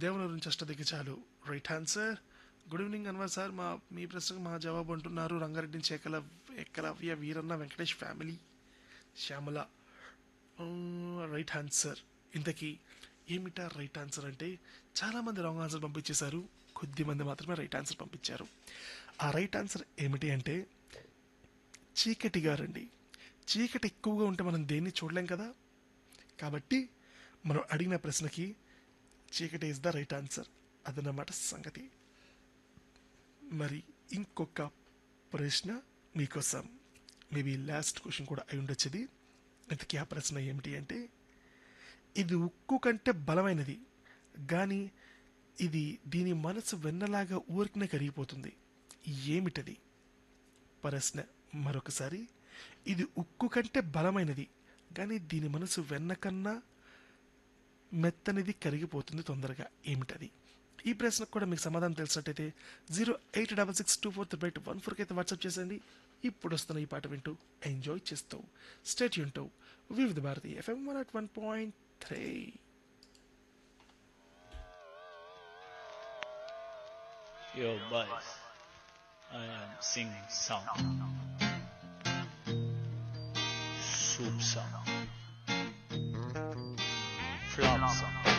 దేవనూరు నుంచి అష్టదిగ్గజాలు right answer good evening Anwar sir మా మీ ప్రశ్నకు మా జవాబు అంటున్నారు రంగారెడ్డి నుంచి ఏకల Ekalavya Veeranna Venkatesh family Shyamala right answer ఇంతకీ ఏమిటా రైట్ ఆన్సర్ అంటే చాలామంది రాంగ్ ఆన్సర్ పంపించేశారు కొద్ది మంది మాత్రమే రైట్ ఆన్సర్ పంపించారు ఆ రైట్ ఆన్సర్ ఏమిటి అంటే చీకటి గారండి చీకటి ఎక్కువగా ఉంటే మనం దేన్ని చూడలేం కదా కాబట్టి మనం అడిగిన ప్రశ్నకి చీకటి ఇస్ ద రైట్ ఆన్సర్ అదన్నమాట సంగతి మరి ఇంకొక ప్రశ్న మీకోసం మేబీ లాస్ట్ క్వశ్చన్ కూడా అయి ఉండొచ్చుది ఇంతకీ ఆ ప్రశ్న ఏమిటి అంటే ఇది ఉక్కు కంటే బలమైనది కానీ ఇది దీని మనసు వెన్నలాగా ఊరికనే కరిగిపోతుంది ఏమిటది ప్రశ్న మరొకసారి ఇది ఉక్కు కంటే బలమైనది కానీ దీని మనసు వెన్న కన్నా మెత్తనిది కరిగిపోతుంది తొందరగా ఏమిటది ఈ ప్రశ్నకు కూడా మీకు సమాధానం తెలిసినట్టయితే zero eight double six two four triple eight one ఫోర్కి అయితే వాట్సాప్ చేసేయండి ఇప్పుడు వస్తున్న ఈ పాట వింటూ ఎంజాయ్ చేస్తూ స్టేట్ వింటూ Vividh Bharati FM one at one point three Yo, boys, I am singing song. Soup song. Flop song.